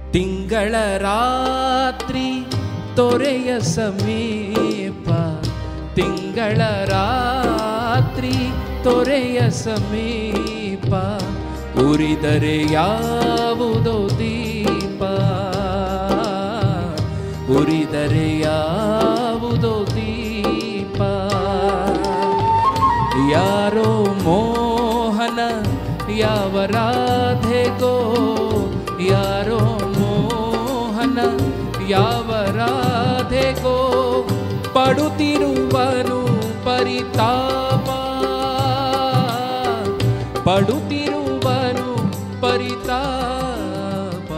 ತಿಂಗಳ ರಾತ್ರಿ ತೊರೆಯ ಸಮೀಪ ತಿಂಗಳ ರಾತ್ರಿ ತೊರೆಯ ಸಮೀಪ ಉರಿದರೆ ಯಾವುದೋ ದೀಪ ಉರಿದರೆ ಯಾವುದೋ ದೀಪ ಯಾರೋ ಮೋಹನ ಯಾವ ರಾಧೆಗೋ ಯಾರೋ ಮೋಹನ ಯಾವ ರಾಧೆಗೋ ಪಡುತ್ತಿರುವನು ಪರಿತಾಪ ಪಡುತ್ತಿರುವನು ಪರಿತಾಪ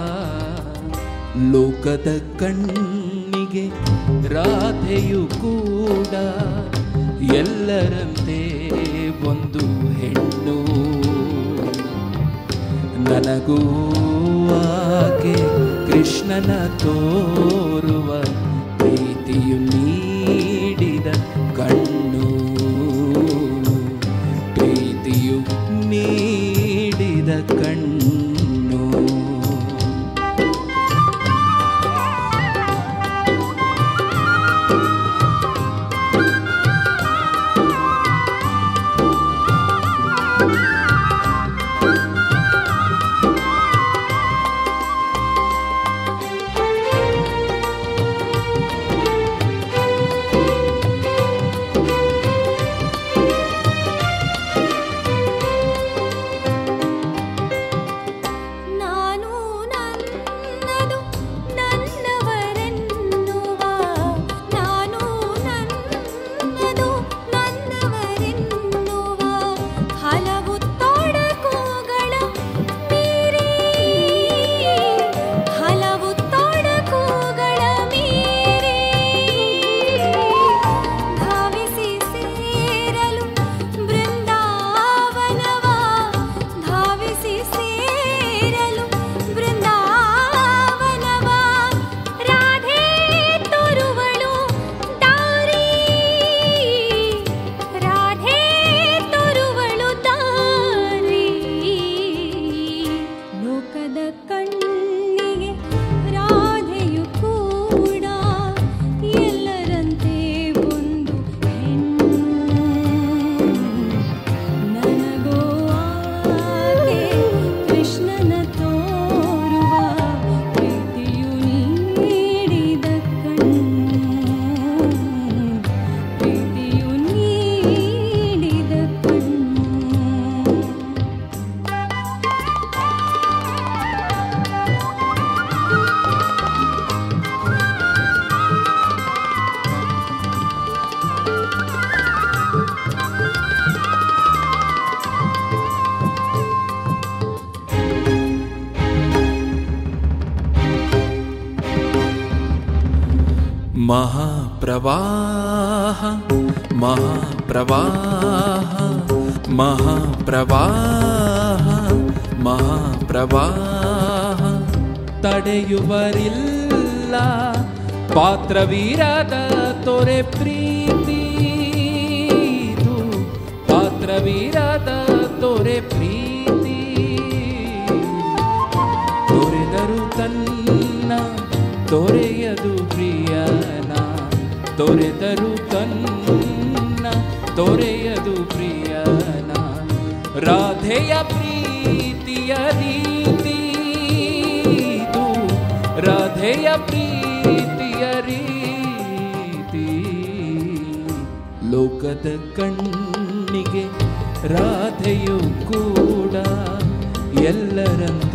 ಲೋಕದ ಕಣ್ಣಿಗೆ ರಾಧೆಯು ಕೂಡ ಎಲ್ಲರಂತೆ ಒಂದು ಹೆಣ್ಣು ನನಗೂ ಆಕೆ ಕೃಷ್ಣನ ತೋರುವ ಪ್ರೀತಿಯು ನೀಡಿದ ಕಣ್ಣು ಪ್ರೀತಿಯು ನೀಡಿದ ಕಣ್ಣು ನಾನು ನನ್ನದು ನನ್ನವರೆನ್ನುವ ನಾನು ನನ್ನದು ನನ್ನವರೆನ್ನುವ ಹಲವು ತೊಡಕುಗಳ ಮೀರಿ ಹಲವು ತೊಡಕುಗಳ ಮೀರಿ ಧಾವಿಸಿ ಸೇರಲು ಬೃಂದಾವನವ ಧಾವಿಸಿ ಸೇರಲು ಬೃಂದಾವನವ ರಾಧೆ ತೋರುವಳು ದಾರಿ ರಾಧೆ ತೋರುವಳು ದಾರಿ ಲೋಕದ ಕಣ್ಣಿಗೆ ರಾಧೆಯು ಕೂಡ ಎಲ್ಲರಂತೆ ಒಂದು ಹೆಣ್ಣು ನನಗೋ ಆಕೆ ಕೃಷ್ಣನ ತೋರುವ ಪ್ರೀತಿಯು ನೀಡಿದ ಕಣ್ಣು ಪ್ರೀತಿಯು ನೀಡಿದ ಕಣ್ಣು ಮಹಾಪ್ರವಾಹ ಮಹಾಪ್ರವಾಹ ಮಹಾಪ್ರವಾಹ ಮಹಾಪ್ರವಾಹ ತಡೆಯುವರಿಲ್ಲ ಪಾತ್ರವೀರದ ತೊರೆ ಪ್ರೀತಿ ಇದು ಪಾತ್ರವೀರದ ತೊರೆ ಪ್ರೀತಿ ತೊರೆದರು ತನ್ನ ತೊರೆಯದು ಪ್ರಿಯನ ತೊರೆದರು ತನ್ನ ತೊರೆಯದು ಪ್ರಿಯನ ರಾಧೆಯ ಪ್ರೀತಿಯ ರೀತಿ ಇದು ರಾಧೆಯ ಪ್ರೀತಿಯ ರೀತಿ ಲೋಕದ ಕಣ್ಣಿಗೆ ರಾಧೆಯು ಕೂಡ ಎಲ್ಲರಂತೆ